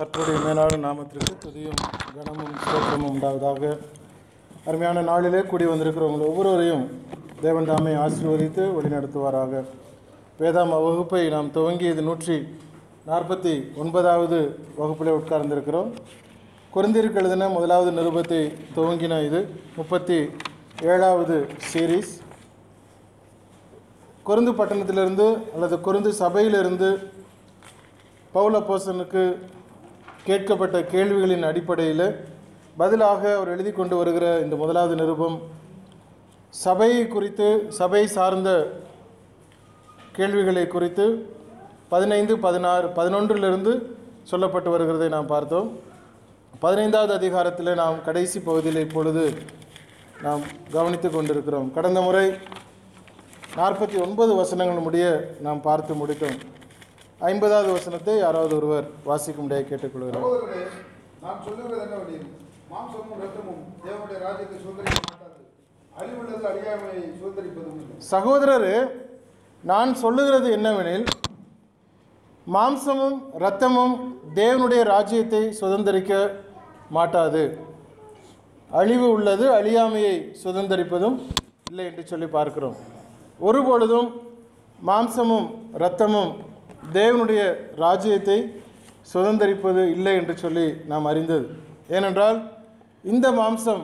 கர்த்தருடைய மேலான நாமத்திற்கு துதியும் கனமும் ஸ்தோத்திரமும் உண்டாவதாக அருமையான நாளிலே கூடி வந்திருக்கிறவங்க ஒவ்வொருவரையும் தேவன் தாமே ஆசீர்வதித்து வழிநடத்துவாராக வேதாம வகுப்பை நாம் துவங்கியது நூற்றி நாற்பத்தி ஒன்பதாவது வகுப்பிலே உட்கார்ந்திருக்கிறோம் குறைந்திருக்கு எழுதின முதலாவது நிருபத்தை துவங்கின இது முப்பத்தி ஏழாவது சீரீஸ் கொருந்து பட்டணத்திலிருந்து அல்லது கொருந்து சபையிலிருந்து பவுல போசனுக்கு கேட்கப்பட்ட கேள்விகளின் அடிப்படையில் பதிலாக அவர் எழுதி கொண்டு வருகிற இந்த முதலாவது நிருபம் சபையை குறித்து சபை சார்ந்த கேள்விகளை குறித்து பதினைந்து பதினாறு பதினொன்றிலிருந்து சொல்லப்பட்டு வருகிறதை நாம் பார்த்தோம் பதினைந்தாவது அதிகாரத்தில் நாம் கடைசி பகுதியில் இப்பொழுது நாம் கவனித்து கொண்டிருக்கிறோம் கடந்த முறை நாற்பத்தி ஒன்பது வசனங்கள் முடிய நாம் பார்த்து முடித்தோம் ஐம்பதாவது வசனத்தை யாராவது ஒருவர் வாசிக்க முடியாது கேட்டுக்கொள்கிறோம் சகோதரர்களே நான் சொல்லுகிறது என்னவெனில் மாம்சமும் இரத்தமும் தேவனுடைய ராஜ்யத்தை சுதந்திரிக்க மாட்டாது அழிவுள்ளது அழியாமையை சுதந்திரிப்பதும் இல்லை சகோதரரே நான் சொல்லுகிறது என்னவெனில் மாம்சமும் இரத்தமும் தேவனுடைய ராஜ்யத்தை சுதந்திரிக்க மாட்டாது அழிவு உள்ளது அழியாமையை சுதந்திரிப்பதும் இல்லை என்று சொல்லி பார்க்கிறோம் ஒருபொழுதும் மாம்சமும் இரத்தமும் தேவனுடைய ராஜ்யத்தை சுதந்திரிப்பது இல்லை என்று சொல்லி நாம் அறிந்தது ஏனென்றால் இந்த மாம்சம்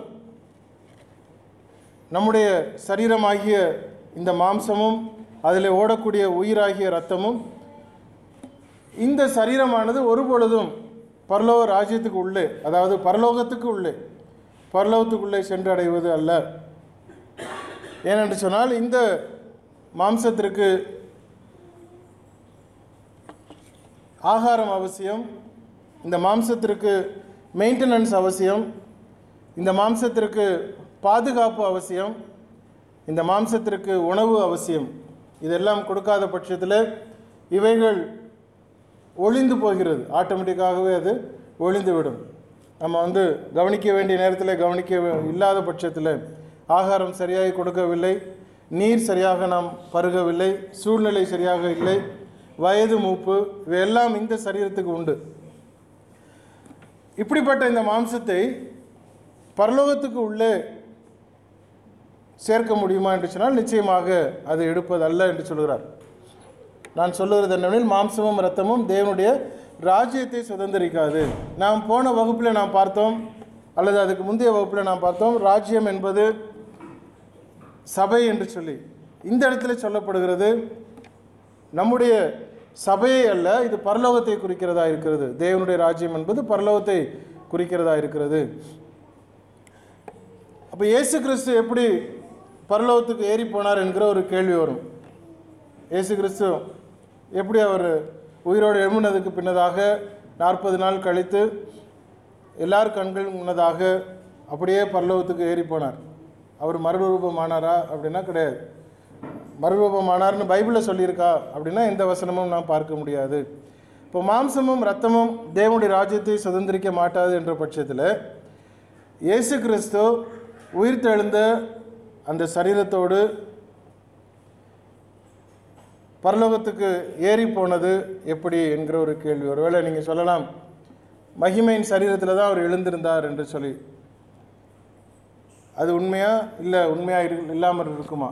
நம்முடைய சரீரமாகிய இந்த மாம்சமும் அதில் ஓடக்கூடிய உயிராகிய இரத்தமும் இந்த சரீரமானது ஒருபொழுதும் பரலோக ராஜ்யத்துக்கு உள்ளே அதாவது பரலோகத்துக்கு உள்ளே பரலோகத்துக்குள்ளே சென்று அடைவது அல்ல ஏனென்று சொன்னால் இந்த மாம்சத்திற்கு ஆகாரம் அவசியம் இந்த மாம்சத்திற்கு மெயின்டெனன்ஸ் அவசியம் இந்த மாம்சத்திற்கு பாதுகாப்பு அவசியம் இந்த மாம்சத்திற்கு உணவு அவசியம் இதெல்லாம் கொடுக்காத பட்சத்தில் இவைகள் ஒளிந்து போகிறது ஆட்டோமேட்டிக்காகவே அது ஒளிந்து விடும் நம்ம வந்து கவனிக்க வேண்டிய நேரத்தில் கவனிக்க வே- இல்லாத பட்சத்தில் ஆகாரம் சரியாக கொடுக்கவில்லை நீர் சரியாக நாம் பருகவில்லை சூழ்நிலை சரியாக இல்லை வயது மூப்பு இவையெல்லாம் இந்த சரீரத்துக்கு உண்டு இப்படிப்பட்ட இந்த மாம்சத்தை பரலோகத்துக்கு உள்ளே சேர்க்க முடியுமா என்று சொன்னால் நிச்சயமாக அது எடுப்பதல்ல என்று சொல்கிறார் நான் சொல்லுகிறது என்னவெனில் மாம்சமும் இரத்தமும் தேவனுடைய ராஜ்யத்தை சுதந்திரிக்காது நாம் போன வகுப்பில் நாம் பார்த்தோம் அல்லது அதுக்கு முந்தைய வகுப்பில் நாம் பார்த்தோம் ராஜ்யம் என்பது சபை என்று சொல்லி இந்த இடத்துல சொல்லப்படுகிறது நம்முடைய சபையை அல்ல இது பரலோகத்தை குறிக்கிறதா இருக்கிறது தேவனுடைய ராஜ்யம் என்பது பரலோகத்தை குறிக்கிறதா இருக்கிறது அப்போ இயேசு கிறிஸ்து எப்படி பரலோகத்துக்கு ஏறி போனார் என்கிற ஒரு கேள்வி வரும் இயேசு கிறிஸ்து எப்படி அவர் உயிரோடு எழும்பினதுக்கு பின்னதாக நாற்பது நாள் கழித்து எல்லார் கண்கள் முன்னதாக அப்படியே பரலோகத்துக்கு ஏறி போனார் அவர் மறுரூபமானாரா அப்படின்னா கிடையாது மறுரூபமானார்னு பைபிளில் சொல்லியிருக்கா அப்படின்னா எந்த வசனமும் நாம் பார்க்க முடியாது இப்போ மாம்சமும் இரத்தமும் தேவனுடைய ராஜ்யத்தை சுதந்திரிக்க மாட்டாது என்ற பட்சத்தில் இயேசு கிறிஸ்து உயிர்த்தெழுந்த அந்த சரீரத்தோடு பரலோகத்துக்கு ஏறி போனது எப்படி என்கிற ஒரு கேள்வி ஒருவேளை நீங்கள் சொல்லலாம் மகிமையின் சரீரத்தில் தான் அவர் எழுந்திருந்தார் என்று சொல்லி அது உண்மையா இல்லை உண்மையாக இரு இல்லாமல் இருக்குமா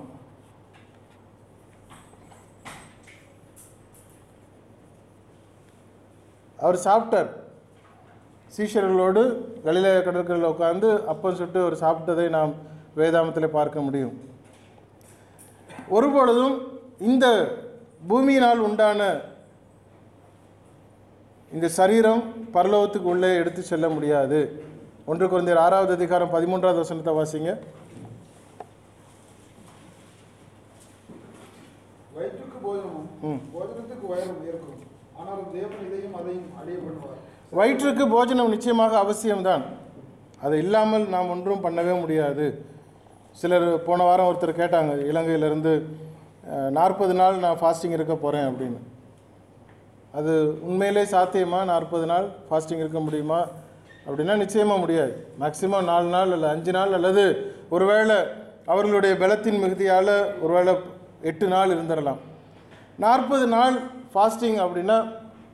அவர் சாப்பிட்டார் சீஷர்களோடு கலில கடற்கரையில் உட்கார்ந்து அப்பம் சுட்டு அவர் சாப்பிட்டதை நாம் வேதாமத்தில் பார்க்க முடியும் ஒருபொழுதும் இந்த பூமியினால் உண்டான இந்த சரீரம் பரலோகத்துக்கு உள்ளே எடுத்து செல்ல முடியாது ஒன்று குழந்தையர் ஆறாவது அதிகாரம் பதிமூன்றாவது வசனத்தை வாசிங்க வயிற்றுக்கு போஜனமும் போஜனத்துக்கு வயரும் இருக்கும் ஆனாலும் தேவன் இதையும் அதையும் அடைய பண்ணுவார் வயிற்றுக்கு போஜனம் நிச்சயமாக அவசியம்தான் அது இல்லாமல் நாம் ஒன்றும் பண்ணவே முடியாது சிலர் போன வாரம் ஒருத்தர் கேட்டாங்க இலங்கையிலேருந்து நாற்பது நாள் நான் ஃபாஸ்டிங் இருக்க போகிறேன் அப்படின்னு அது உண்மையிலே சாத்தியமா நாற்பது நாள் ஃபாஸ்டிங் இருக்க முடியுமா அப்படின்னா நிச்சயமாக முடியாது மேக்ஸிமம் நாலு நாள் அல்ல அஞ்சு நாள் அல்லது ஒருவேளை அவர்களுடைய பலத்தின் மிகுதியால் ஒருவேளை எட்டு நாள் இருந்துடலாம் நாற்பது நாள் ஃபாஸ்டிங் அப்படின்னா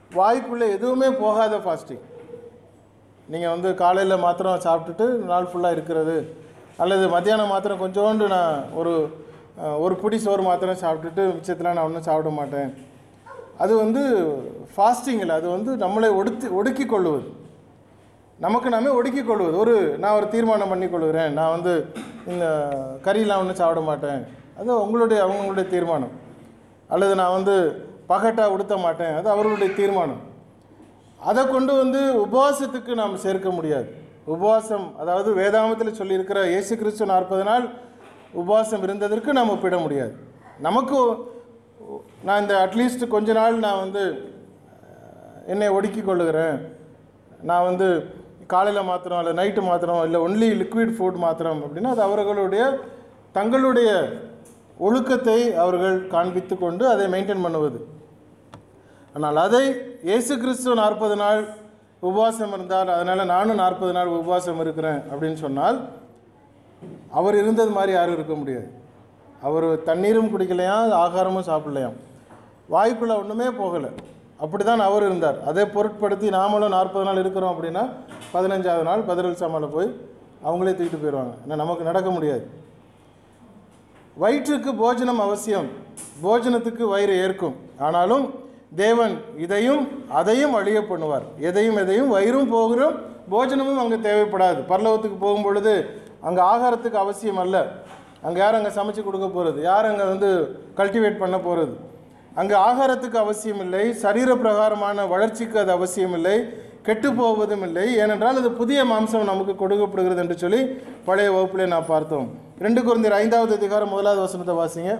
வாய்க்குள்ளே எதுவுமே போகாத ஃபாஸ்டிங் நீங்கள் வந்து காலையில் மாத்திரம் சாப்பிட்டுட்டு நாள் ஃபுல்லாக இருக்கிறது அல்லது மத்தியானம் மாத்திரம் கொஞ்சோண்டு நான் ஒரு அஹ், ஒரு பிடி சோறு மாத்திரம் சாப்பிட்டுட்டு மிச்சத்தில் நான் ஒன்றும் சாப்பிட மாட்டேன் அது வந்து ஃபாஸ்டிங் இல்லை அது வந்து நம்மளை ஒடுத்தி ஒடுக்கி கொள்ளுவது நமக்கு நாமே ஒடுக்கி கொள்வது ஒரு நான் ஒரு தீர்மானம் பண்ணி கொள்கிறேன் நான் வந்து இந்த கறியெலாம் ஒன்றும் சாப்பிட மாட்டேன் அது உங்களுடைய அவங்களுடைய தீர்மானம் அல்லது நான் வந்து பகட்டா உடுத்த மாட்டேன் அது அவர்களுடைய தீர்மானம் அதை கொண்டு வந்து உபவாசத்துக்கு நாம் சேர்க்க முடியாது உபவாசம் அதாவது வேதாமத்தில் சொல்லியிருக்கிற இயேசு கிறிஸ்து நாற்பது நாள் உபவாசம் இருந்ததற்கு நாம் ஒப்பிட முடியாது நமக்கு நான் இந்த அட்லீஸ்ட் கொஞ்ச நாள் நான் வந்து அஹ், என்னை ஒடுக்கி கொள்ளுகிறேன் நான் வந்து காலையில் மாத்திரம் இல்லை நைட்டு மாத்திரம் இல்லை ஒன்லி லிக்விட் ஃபுட் மாத்திரம் அப்படின்னா அது அவர்களுடைய தங்களுடைய ஒழுக்கத்தை அவர்கள் காண்பித்து கொண்டு அதை மெயின்டைன் பண்ணுவது ஆனால் அதை இயேசு கிறிஸ்துவ நாற்பது நாள் உபவாசம் இருந்தால் அதனால் நானும் நாற்பது நாள் உபவாசம் இருக்கிறேன் அப்படின்னு சொன்னால் அவர் இருந்தது மாதிரி யாரும் இருக்க முடியாது அவர் தண்ணீரும் குடிக்கலையாம் ஆகாரமும் சாப்பிடலையாம் வாய்க்குள்ளே ஒன்றுமே போகலை அப்படி தான் அவர் இருந்தார் அதை பொருட்படுத்தி நாமளும் நாற்பது நாள் இருக்கிறோம் அப்படின்னா பதினஞ்சாவது நாள் பதினல் சாமாவில் போய் அவங்களே தூக்கிட்டு போயிடுவாங்க ஏன்னா நமக்கு நடக்க முடியாது வயிற்றுக்கு போஜனம் அவசியம் போஜனத்துக்கு வயிறு ஏற்கும் ஆனாலும் தேவன் இதையும் அதையும் அழிய பண்ணுவார் எதையும் எதையும் வயிறும் போகிறோம் போஜனமும் அங்கே தேவைப்படாது பரலோகத்துக்கு போகும் பொழுது அங்கே ஆகாரத்துக்கு அவசியம் அல்ல அங்கே யார் அங்கே சமைச்சு கொடுக்க போகிறது யார் அங்கே வந்து கல்டிவேட் பண்ண போகிறது அங்கே ஆகாரத்துக்கு அவசியம் இல்லை சரீர பிரகாரமான வளர்ச்சிக்கு அது அவசியம் இல்லை கெட்டு போவதும் இல்லை ஏனென்றால் அது புதிய மாம்சம் நமக்கு கொடுக்கப்படுகிறது என்று சொல்லி பழைய வகுப்பிலே நான் பார்த்தோம் ரெண்டு குருந்தர் ஐந்தாவது அதிகாரம் முதலாவது வசனத்தை வாசிங்க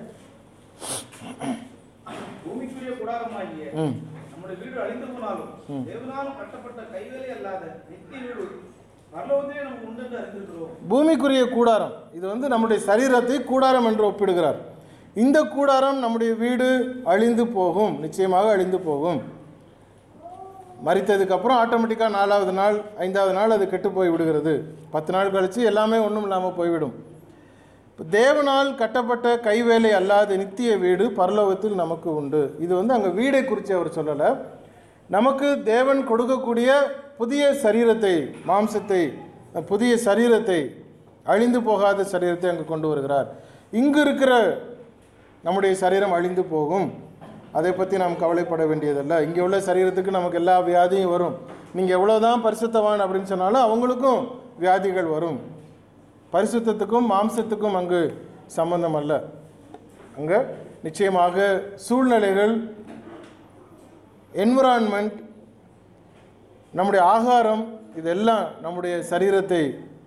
பூமிக்குரிய கூடாரமாகிய ம் நம்முடைய வீடு அழிந்து போனாலும் தேவனாலும் கட்டப்பட்ட கைவேலை அல்லாத நித்திய வீடு பரலோகத்திலே நமக்கு உண்டு என்று அறிந்திருக்கிறோம் பூமிக்குரிய கூடாரம் இது வந்து நம்முடைய சரீரத்தை கூடாரம் என்று ஒப்பிடுகிறார் இந்த கூடாரம் நம்முடைய வீடு அழிந்து போகும் நிச்சயமாக அழிந்து போகும் மறித்ததுக்கு அப்புறம் ஆட்டோமேட்டிக்காக நாலாவது நாள் ஐந்தாவது நாள் அது கெட்டு போய் விடுகிறது பத்து நாள் கழித்து எல்லாமே ஒன்றும் இல்லாமல் போய்விடும் இப்ப தேவனால் கட்டப்பட்ட கைவேலை அல்லாத நித்திய வீடு பரலோகத்தில் நமக்கு உண்டு இது வந்து அங்கே வீடை குறித்து அவர் சொல்லலை நமக்கு தேவன் கொடுக்கக்கூடிய புதிய சரீரத்தை மாம்சத்தை புதிய சரீரத்தை அழிந்து போகாத சரீரத்தை அங்கே கொண்டு வருகிறார் இங்கு இருக்கிற நம்முடைய சரீரம் அழிந்து போகும் அதை பற்றி நாம் கவலைப்பட வேண்டியதல்ல இங்கே உள்ள சரீரத்துக்கு நமக்கு எல்லா வியாதியும் வரும் நீங்கள் எவ்வளோதான் பரிசுத்தவான் அப்படின்னு சொன்னாலும் அவங்களுக்கும் வியாதிகள் வரும் பரிசுத்தத்துக்கும் மாம்சத்துக்கும் அங்கு சம்பந்தம் அல்ல அங்கே நிச்சயமாக சூழ்நிலைகள் என்விரான்மெண்ட் நம்முடைய ஆகாரம் இதெல்லாம் நம்முடைய சரீரத்தை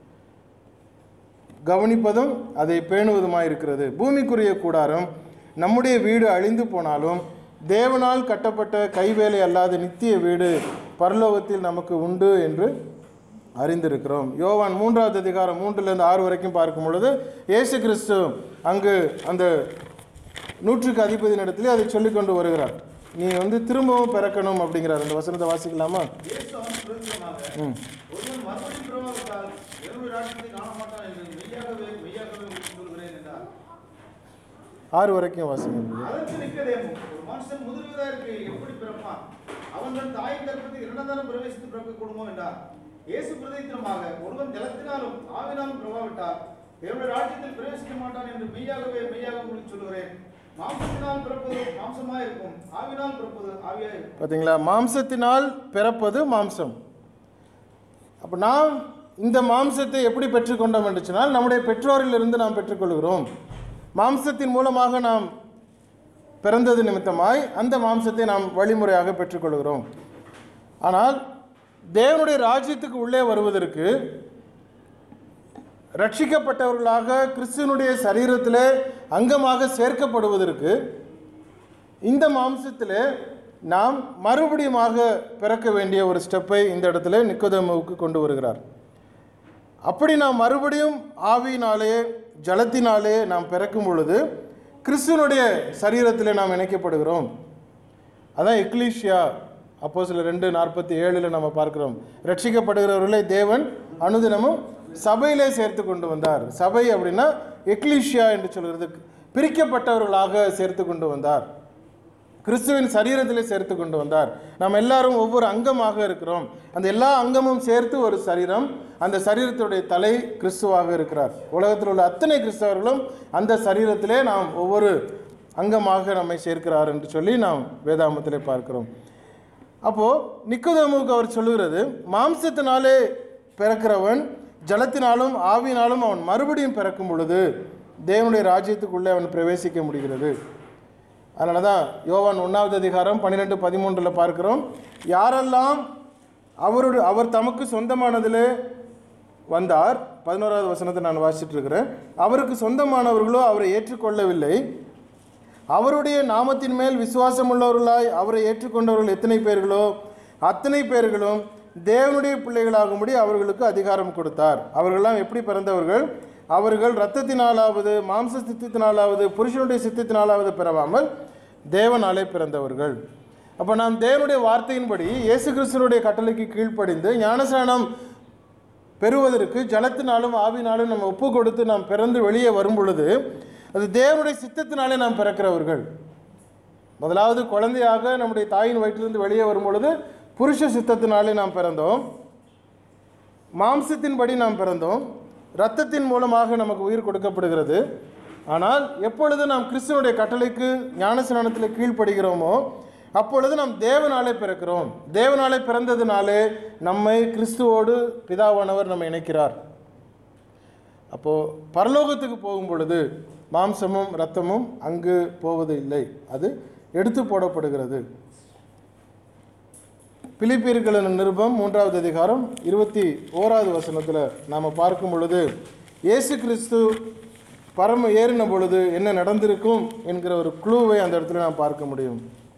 கவனிப்பதும் அதை பேணுவதுமாய் இருக்கிறது பூமிக்குரிய கூடாரம் நம்முடைய வீடு அழிந்து போனாலும் தேவனால் கட்டப்பட்ட கைவேலை அல்லாத நித்திய வீடு பரலோகத்தில் நமக்கு உண்டு என்று அறிந்திருக்கிறோம் யோவான் மூன்றாவது அதிகாரம் மூன்றுலேருந்து ஆறு வரைக்கும் பார்க்கும் பொழுது இயேசு கிறிஸ்து அங்கு அந்த நூற்றுக்கு அதிபதியின் இடத்துல அதை சொல்லிக் கொண்டு வருகிறார் நீ வந்து திரும்பவும் பிறக்கணும் அப்படிங்கிறார் அந்த வசனத்தை வாசிக்கலாமா இயேசு அவன் பிரயோஜனமாக ம் ஒருவன் மறுபடியும் பிறவாவிட்டால் தேவனுடைய ராஜ்யத்தை காண மாட்டான் என்று மெய்யாகவே மெய்யாகவே உங்களுக்கு சொல்கிறேன் என்றார் ஆறு வரைக்கும் வாசிங்க அதற்கு நிக்கதேமும் ஒரு மனுஷன் முதிர்வதற்கு எப்படி பிறப்பான் அவன் தன் தாயின் கர்ப்பத்தில் இரண்டாம் பிரவேசித்து பிறக்க கூடுமோ என்றார் இயேசு பிரதித்திரமாக ஒருவன் ஜலத்தினாலும் ஆவினாலும் பிறவாவிட்டால் தேவனுடைய ராஜ்யத்தில் பிரவேசிக்க மாட்டான் என்று மெய்யாகவே மெய்யாக உங்களுக்கு சொல்கிறேன் மாம்சத்தினால் பிறப்பது மாம்சமாய் இருக்கும் ஆவினால் பிறப்பது ஆவியாய் இருக்கும் பார்த்தீங்களா மாம்சத்தினால் பிறப்பது மாம்சம் அப்போ நாம் இந்த மாம்சத்தை எப்படி பெற்றுக்கொண்டோம் என்று சொன்னால் நம்முடைய பெற்றோரிலிருந்து நாம் பெற்றுக்கொள்கிறோம் மாம்சத்தின் மூலமாக நாம் பிறந்தது நிமித்தமாய் அந்த மாம்சத்தை நாம் வழிமுறையாக பெற்றுக்கொள்கிறோம் ஆனால் தேவனுடைய ராஜ்யத்துக்கு உள்ளே வருவதற்கு ரட்சிக்கப்பட்டவர்களாக கிறிஸ்துவனுடைய சரீரத்திலே அங்கமாக சேர்க்கப்படுவதற்கு இந்த மாம்சத்தில் நாம் மறுபடியுமாக பிறக்க வேண்டிய ஒரு ஸ்டெப்பை இந்த இடத்துல நிக்கோதேமுவுக்கு கொண்டு வருகிறார் அப்படி நாம் மறுபடியும் ஆவியினாலே ஜலத்தினாலே நாம் பிறக்கும் பொழுது கிறிஸ்துவனுடைய சரீரத்தில் நாம் இணைக்கப்படுகிறோம் அதான் எக்லீஷியா அப்போ சில ரெண்டு நாற்பத்தி ஏழில் நம்ம பார்க்கிறோம் ரட்சிக்கப்படுகிறவர்களை தேவன் அனுதினமும் சபையிலே சேர்த்து கொண்டு வந்தார் சபை அப்படின்னா எக்லீஷியா என்று சொல்கிறது பிரிக்கப்பட்டவர்களாக சேர்த்து கொண்டு வந்தார் கிறிஸ்துவின் சரீரத்திலே சேர்த்து கொண்டு வந்தார் நாம் எல்லாரும் ஒவ்வொரு அங்கமாக இருக்கிறோம் அந்த எல்லா அங்கமும் சேர்த்து ஒரு சரீரம் அந்த சரீரத்துடைய தலை கிறிஸ்துவாக இருக்கிறார் உலகத்தில் உள்ள அத்தனை கிறிஸ்தவர்களும் அந்த சரீரத்திலே நாம் ஒவ்வொரு அங்கமாக நம்மை சேர்க்கிறார் என்று சொல்லி நாம் வேதாமத்திலே பார்க்கிறோம் அப்போது நிக்கோதேமுவுக்கு அவர் சொல்லுகிறது மாம்சத்தினாலே பிறக்கிறவன் ஜலத்தினாலும் ஆவியினாலும் அவன் மறுபடியும் பிறக்கும் பொழுது தேவனுடைய ராஜ்யத்துக்குள்ளே அவன் பிரவேசிக்க முடிகிறது அதனால தான் யோவான் ஒன்றாவது அதிகாரம் பன்னிரெண்டு பதிமூன்றில் பார்க்கிறோம் யாரெல்லாம் அவருடைய அவர் தமக்கு சொந்தமானதிலே வந்தார் பதினோராவது வசனத்தை நான் வாசிச்சுட்டு இருக்கிறேன் அவருக்கு சொந்தமானவர்களோ அவரை ஏற்றுக்கொள்ளவில்லை அவருடைய நாமத்தின் மேல் விசுவாசம் உள்ளவர்களாய் அவரை ஏற்றுக்கொண்டவர்கள் எத்தனை பேர்களோ அத்தனை பேர்களும் தேவனுடைய பிள்ளைகளாகும்படி அவர்களுக்கு அதிகாரம் கொடுத்தார் அவர்களெல்லாம் எப்படி பிறந்தவர்கள் அவர்கள் இரத்தத்தினாலாவது மாம்ச சித்தத்தினாலாவது புருஷனுடைய சித்தத்தினாலாவது பிறவாமல் தேவனாலே பிறந்தவர்கள் அப்போ நாம் தேவனுடைய வார்த்தையின்படி இயேசு கிறிஸ்துவனுடைய கட்டளைக்கு கீழ்ப்படிந்து ஞானஸ்நானம் பெறுவதற்கு ஜலத்தினாலும் ஆவினாலும் நம்ம ஒப்பு கொடுத்து நாம் பிறந்து வெளியே வரும் பொழுது அது தேவனுடைய சித்தத்தினாலே நாம் பிறக்கிறவர்கள் முதலாவது குழந்தையாக நம்முடைய தாயின் வயிற்றிலிருந்து வெளியே வரும் பொழுது புருஷ சித்தத்தினாலே நாம் பிறந்தோம் மாம்சத்தின்படி நாம் பிறந்தோம் இரத்தத்தின் மூலமாக நமக்கு உயிர் கொடுக்கப்படுகிறது ஆனால் எப்பொழுது நாம் கிறிஸ்துவனுடைய கட்டளைக்கு ஞானஸ்நானத்தில் கீழ்ப்படுகிறோமோ அப்பொழுது நாம் தேவனாலே பிறக்கிறோம் தேவனாலே பிறந்ததினாலே நம்மை கிறிஸ்துவோடு பிதாவானவர் நம்மை இணைக்கிறார் அப்போது பரலோகத்துக்கு போகும் பொழுது மாம்சமும் இரத்தமும் அங்கு போவது இல்லை அது எடுத்து போடப்படுகிறது பிலிப்பியர்களின் நிருபம் மூன்றாவது அதிகாரம் இருபத்தி ஓராவது வசனத்தில் நாம் பார்க்கும் பொழுது இயேசு கிறிஸ்து பரம ஏறின பொழுது என்ன நடந்திருக்கும் என்கிற ஒரு குழுவை அந்த இடத்துல நாம் பார்க்க முடியும்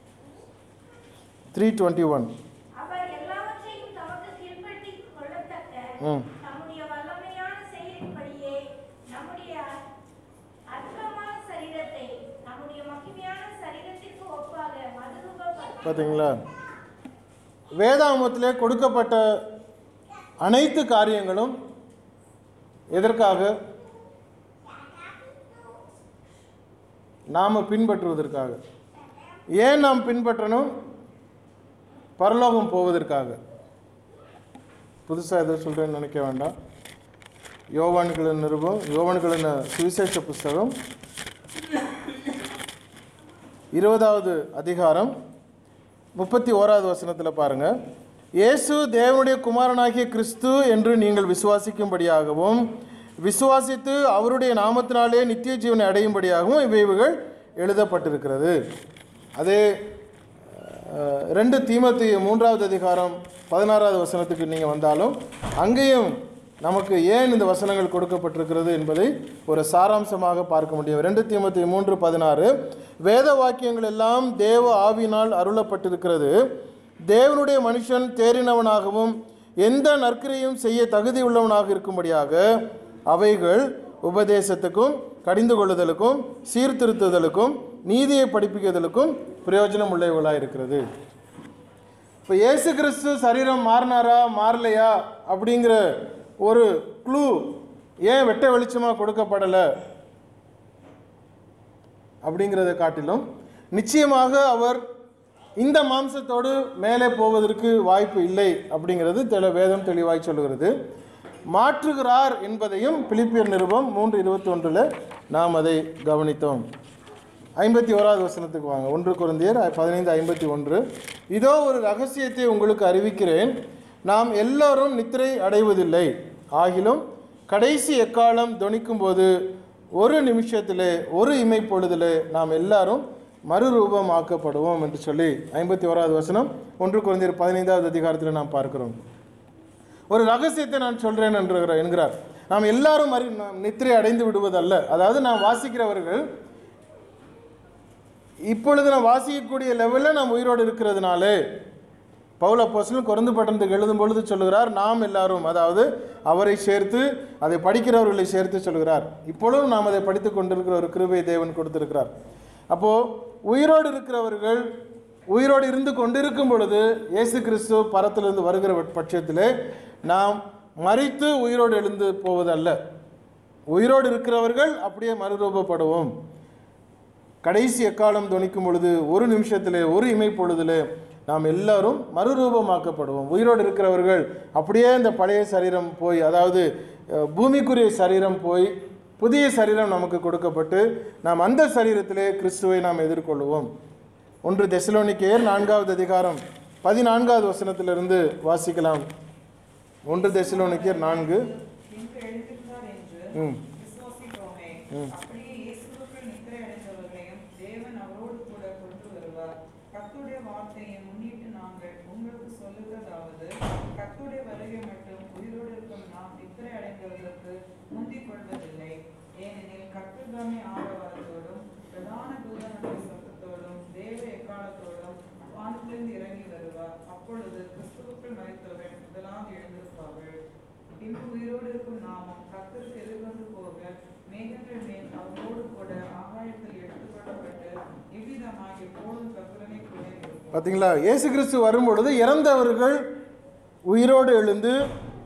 த்ரீ டுவெண்ட்டி ஒன் அவர் எல்லாவற்றையும் தமக்கு கீழ்ப்படுத்திக் கொள்ளத்தக்க ம் நம்முடைய வல்லமையான செயலின்படியே நம்முடைய அற்பமான சரீரத்தை நம்முடைய மகிமையான சரீரத்திற்கு ஒப்பாக மறுரூபப்படுத்தி பார்த்தீங்களா வேதாகமத்திலே கொடுக்கப்பட்ட அனைத்து காரியங்களும் எதற்காக நாம் பின்பற்றுவதற்காக ஏன் நாம் பின்பற்றணும் பரலோகம் போவதற்காக புதுசாக எதை சொல்கிறேன்னு நினைக்க வேண்டாம் யோவான்களின் நிருபம் யோவான்களின் சுவிசேஷ புஸ்தகம் இருபதாவது அதிகாரம் முப்பத்தி ஓராவது வசனத்தில் பாருங்க இயேசு தேவனுடைய குமாரனாகிய கிறிஸ்து என்று நீங்கள் விசுவாசிக்கும்படியாகவும் விசுவாசித்து அவருடைய நாமத்தினாலே நித்திய ஜீவனை அடையும்படியாகவும் இவைகள் எழுதப்பட்டிருக்கிறது அதே அஹ், ரெண்டு தீமத்தி மூன்றாவது அதிகாரம் பதினாறாவது வசனத்துக்கு நீங்கள் வந்தாலும் அங்கேயும் நமக்கு ஏன் இந்த வசனங்கள் கொடுக்கப்பட்டிருக்கிறது என்பதை ஒரு சாராம்சமாக பார்க்க முடியும் ரெண்டு தீமத்தி மூன்று பதினாறு வேத வாக்கியங்கள் எல்லாம் தேவ ஆவியினால் அருளப்பட்டிருக்கிறது தேவனுடைய மனுஷன் தேறினவனாகவும் எந்த நற்கிரையும் செய்ய தகுதி உள்ளவனாக இருக்கும்படியாக அவைகள் உபதேசத்துக்கும் கடிந்து கொள்ளுதலுக்கும் சீர்திருத்துதலுக்கும் நீதியை படிப்பிக்குதலுக்கும் பிரயோஜனம் உள்ளவர்களாக இருக்கிறது இப்போ இயேசு கிறிஸ்து சரீரம் மாறினாரா மாறலையா அப்படிங்கிற ஒரு க்ளூ ஏன் வெட்ட வெளிச்சமாக கொடுக்கப்படலை அப்படிங்கிறத காட்டிலும் நிச்சயமாக அவர் இந்த மாம்சத்தோடு மேலே போவதற்கு வாய்ப்பு இல்லை அப்படிங்கிறது தெளி வேதம் தெளிவாய் சொல்லுகிறது மாற்றுகிறார் என்பதையும் பிலிப்பியர் நிருபம் மூன்று இருபத்தி ஒன்றில் நாம் அதை கவனித்தோம் ஐம்பத்தி ஓராவது வசனத்துக்கு வாங்க ஒன்று குருந்தியர் பதினைந்து ஐம்பத்தி ஒன்று இதோ ஒரு ரகசியத்தை உங்களுக்கு அறிவிக்கிறேன் நாம் எல்லாரும் நித்திரை அடைவதில்லை ஆகிலும் கடைசி எக்காலம் தொனிக்கும்போது ஒரு நிமிஷத்திலே ஒரு இமை பொழுதிலே நாம் எல்லாரும் மறுரூபமாக்கப்படுவோம் என்று சொல்லி ஐம்பத்தி ஓராவது வசனம் ஒன்று குழந்தையர் பதினைந்தாவது அதிகாரத்தில் நாம் பார்க்கிறோம் ஒரு ரகசியத்தை நான் சொல்கிறேன் என்று என்கிறார் நாம் எல்லாரும் மறி நாம் நித்திரை அடைந்து விடுவதல்ல அதாவது நாம் வாசிக்கிறவர்கள் இப்பொழுது நாம் வாசிக்கக்கூடிய லெவலில் நாம் உயிரோடு இருக்கிறதுனாலே பவுல அப்போஸ்தலன் குறைந்து பட்டணத்துக்கு எழுதும் பொழுது சொல்லுகிறார் நாம் எல்லாரும் அதாவது அவரை சேர்த்து அதை படிக்கிறவர்களை சேர்த்து சொல்கிறார் இப்பொழுதும் நாம் அதை படித்து கொண்டிருக்கிற ஒரு கிருபை தேவன் கொடுத்திருக்கிறார் அப்போது உயிரோடு இருக்கிறவர்கள் உயிரோடு இருந்து கொண்டிருக்கும் பொழுது இயேசு கிறிஸ்து பரத்திலிருந்து வருகிற பட்சத்திலே நாம் மறித்து உயிரோடு எழுந்து போவதல்ல உயிரோடு இருக்கிறவர்கள் அப்படியே மறுரூபப்படுவோம் கடைசி எக்காலம் துணிக்கும் பொழுது ஒரு நிமிஷத்திலே ஒரு இமை பொழுதிலே நாம் எல்லாரும் மறுரூபமாக்கப்படுவோம் உயிரோடு இருக்கிறவர்கள் அப்படியே இந்த பழைய சரீரம் போய் அதாவது அஹ், பூமிக்குரிய சரீரம் போய் புதிய சரீரம் நமக்கு கொடுக்கப்பட்டு நாம் அந்த சரீரத்திலே கிறிஸ்துவை நாம் எதிர்கொள்வோம் ஒன்று தெசலோனிக்கேயர் நான்காவது அதிகாரம் பதினான்காவது வசனத்திலிருந்து வாசிக்கலாம் ஒன்று தெசலோனிக்கேயர் நான்கு இன்று எழுதியிருந்தார் என்று ம் விசுவாசிக்கிறோமே அப்படியே இயேசுவுக்குள் நித்திரை அடைந்தவர்களையும் தேவன் அவரோடு கூட கொண்டு வருவார் கர்த்தருடைய வார்த்தையை முன்னிட்டு நாங்கள் உங்களுக்கு சொல்லுகிறதாவது கர்த்தருடைய வருகை மட்டும் உயிரோடு இருக்கும் நாம் நித்திரை அடைந்தவர்களுக்கு முந்திக் கொள்வதில்லை ஏனெனில் கர்த்தர்தாமே ஆரவாரத்தோடும் பிரதான தூதனுடைய சத்தத்தோடும் தேவ எக்காலத்தோடும் வானத்திலிருந்து இறங்கி வருவார் அப்பொழுது கிறிஸ்துவுக்குள் மறித்தவர்கள் முதலாவது எழுந்திருப்பார்கள் பின்பு உயிரோடு இருக்கும் நாமும் கர்த்தருக்கு எதிர்கொண்டு போக மேகங்கள் மேல் அவரோடு கூட ஆகாயத்தில் எடுத்துக்கொள்ளப்பட்டு இவ்விதமாக எப்போதும் கர்த்தரனை கூட இருப்போம் பார்த்தீங்களா இயேசு கிறிஸ்து வரும்பொழுது இறந்தவர்கள் உயிரோடு எழுந்து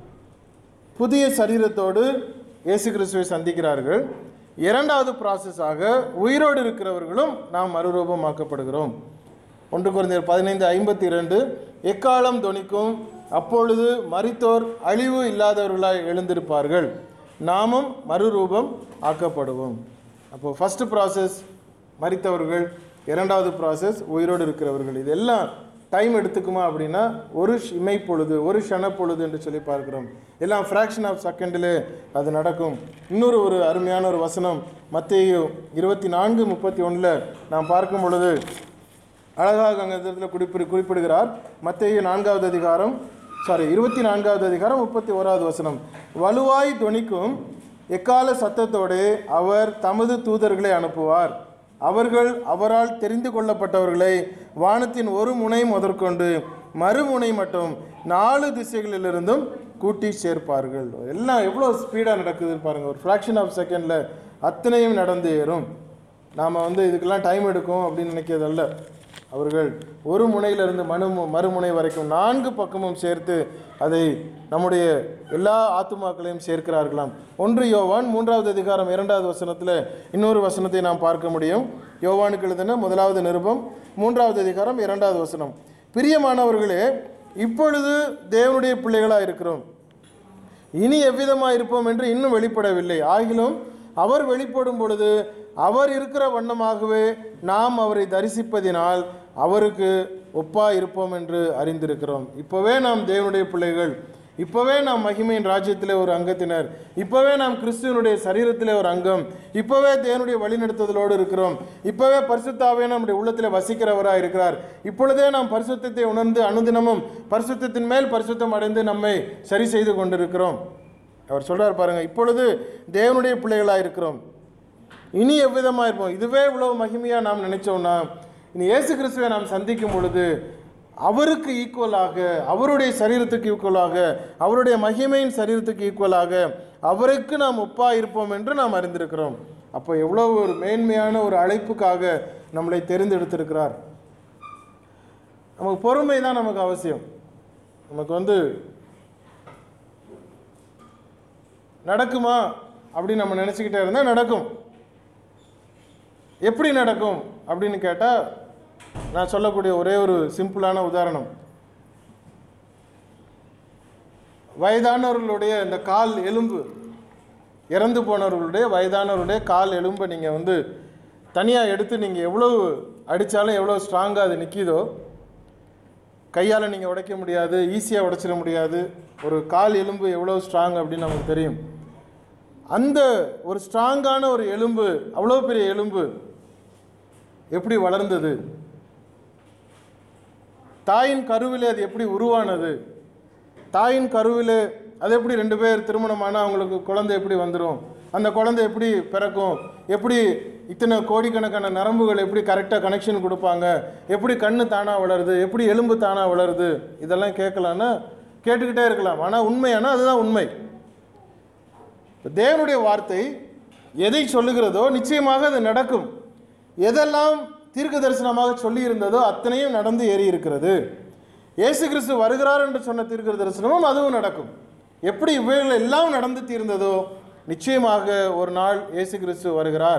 புதிய சரீரத்தோடு இயேசு கிறிஸ்துவை சந்திக்கிறார்கள் இரண்டாவது ப்ராசஸாக உயிரோடு இருக்கிறவர்களும் நாம் மறுரூபமாக்கப்படுகிறோம் ஒன்று குறைந்தர் பதினைந்து ஐம்பத்தி இரண்டு எக்காலம் தொனிக்கும் அப்பொழுது மரித்தோர் அழிவு இல்லாதவர்களாய் எழுந்திருப்பார்கள் நாமும் மறுரூபம் ஆக்கப்படுவோம் அப்போ ஃபர்ஸ்ட் ப்ராசஸ் மரித்தவர்கள் இரண்டாவது ப்ராசஸ் உயிரோடு இருக்கிறவர்கள் இதெல்லாம் டைம் எடுத்துக்குமா அப்படின்னா ஒரு ஷ்- இமைப்பொழுது ஒரு க்ஷணப்பொழுது என்று சொல்லி பார்க்கிறோம் எல்லாம் ஃப்ராக்ஷன் ஆஃப் செகண்டில் அது நடக்கும் இன்னொரு ஒரு அருமையான ஒரு வசனம் மத்தேயு இருபத்தி நான்கு முப்பத்தி ஒன்றில் நாம் பார்க்கும் பொழுது அழகாக அங்கே இந்த இடத்துல குறிப்பிடு குறிப்பிடுகிறார் மத்தேயு நான்காவது அதிகாரம் சாரி இருபத்தி நான்காவது அதிகாரம் முப்பத்தி ஓராவது வசனம் வலுவாய் தொனிக்கும் எக்கால சத்தத்தோடு அவர் தமது தூதர்களை அனுப்புவார் அவர்கள் அவரால் தெரிந்து கொள்ளப்பட்டவர்களை வானத்தின் ஒரு முனை முதற்கொண்டு மறுமுனை மட்டும் நாலு திசைகளிலிருந்தும் கூட்டி சேர்ப்பார்கள் எல்லாம் எவ்வளோ ஸ்பீடாக நடக்குதுன்னு பாருங்கள் ஒரு ஃப்ராக்ஷன் ஆஃப் செகண்டில் அத்தனையும் நடந்து ஏறும் நாம் வந்து இதுக்கெல்லாம் டைம் எடுக்கும் அப்படின்னு நினைக்கிறதல்ல அவர்கள் ஒரு முனையிலிருந்து மனு மறுமுனை வரைக்கும் நான்கு பக்கமும் சேர்த்து அதை நம்முடைய எல்லா ஆத்துமாக்களையும் சேர்க்கிறார்களாம் ஒன்று யோவான் மூன்றாவது அதிகாரம் இரண்டாவது வசனத்தில் இன்னொரு வசனத்தை நாம் பார்க்க முடியும் யோவானுக்கு எழுதின முதலாவது நிருபம் மூன்றாவது அதிகாரம் இரண்டாவது வசனம் பிரியமானவர்களே இப்பொழுது தேவனுடைய பிள்ளைகளாக இருக்கிறோம் இனி எவ்விதமாக இருப்போம் என்று இன்னும் வெளிப்படவில்லை ஆகிலும் அவர் வெளிப்படும் பொழுது அவர் இருக்கிற வண்ணமாகவே நாம் அவரை தரிசிப்பதினால் அவருக்கு ஒப்பா இருப்போம் என்று அறிந்திருக்கிறோம் இப்போவே நாம் தேவனுடைய பிள்ளைகள் இப்போவே நாம் மகிமையின் ராஜ்யத்திலே ஒரு அங்கத்தினர் இப்போவே நாம் கிறிஸ்துவனுடைய சரீரத்திலே ஒரு அங்கம் இப்போவே தேவனுடைய வழிநடத்துதலோடு இருக்கிறோம் இப்போவே பரிசுத்தாவே நம்முடைய உள்ளத்தில் வசிக்கிறவராக இருக்கிறார் இப்பொழுதே நாம் பரிசுத்தத்தை உணர்ந்து அனுதினமும் பரிசுத்தத்தின் மேல் பரிசுத்தம் அடைந்து நம்மை சரி செய்து கொண்டிருக்கிறோம் அவர் சொல்றார் பாருங்க இப்பொழுது தேவனுடைய பிள்ளைகளாக இருக்கிறோம் இனி எவ்விதமாக இருப்போம் இதுவே இவ்வளவு மகிமையாக நாம் நினைச்சோம்னா இனி இயேசு கிறிஸ்துவை நாம் சந்திக்கும் பொழுது அவருக்கு ஈக்குவலாக அவருடைய சரீரத்துக்கு ஈக்குவலாக அவருடைய மகிமையின் சரீரத்துக்கு ஈக்குவலாக அவருக்கு நாம் ஒப்பா இருப்போம் என்று நாம் அறிந்திருக்கிறோம் அப்போ எவ்வளோ ஒரு மேன்மையான ஒரு அழைப்புக்காக நம்மளை தெரிந்தெடுத்திருக்கிறார் நமக்கு பொறுமை தான் நமக்கு அவசியம் நமக்கு வந்து நடக்குமா அப்படின்னு நம்ம நினச்சிக்கிட்டே இருந்தால் நடக்கும் எப்படி நடக்கும் அப்படின்னு கேட்டால் நான் சொல்லக்கூடிய ஒரே ஒரு சிம்பிளான உதாரணம் வயதானவர்களுடைய இந்த கால் எலும்பு இறந்து போனவர்களுடைய வயதானவருடைய கால் எலும்பை நீங்கள் வந்து தனியாக எடுத்து நீங்கள் எவ்வளவு அடித்தாலும் எவ்வளோ ஸ்ட்ராங்காக அது நிற்கிதோ கையால் நீங்கள் உடைக்க முடியாது ஈஸியாக உடைச்சிட முடியாது ஒரு கால் எலும்பு எவ்வளோ ஸ்ட்ராங் அப்படின்னு நமக்கு தெரியும் அந்த ஒரு ஸ்ட்ராங்கான ஒரு எலும்பு அவ்வளோ பெரிய எலும்பு எப்படி வளர்ந்தது தாயின் கருவில் அது எப்படி உருவானது தாயின் கருவில் அது எப்படி ரெண்டு பேர் திருமணமான அவங்களுக்கு குழந்தை எப்படி வந்துடும் அந்த குழந்தை எப்படி பிறக்கும் எப்படி இத்தனை கோடிக்கணக்கான நரம்புகள் எப்படி கரெக்டாக கனெக்ஷன் கொடுப்பாங்க எப்படி கண்ணு தானாக வளருது எப்படி எலும்பு தானாக வளருது இதெல்லாம் கேட்கலான்னா கேட்டுக்கிட்டே இருக்கலாம் ஆனால் உண்மையானா அதுதான் உண்மை இப்ப தேவனுடைய வார்த்தை எதை சொல்லுகிறதோ நிச்சயமாக அது நடக்கும் எதெல்லாம் தீர்க்க தரிசனமாக சொல்லி இருந்ததோ அத்தனையும் நடந்து ஏறி இருக்கிறது இயேசு கிறிஸ்து வருகிறார் என்று சொன்ன தீர்க்க தரிசனமும் அதுவும் நடக்கும் எப்படி இவைகள் எல்லாம் நடந்து தீர்ந்ததோ நிச்சயமாக ஒரு நாள் இயேசு கிறிஸ்து வருகிறார்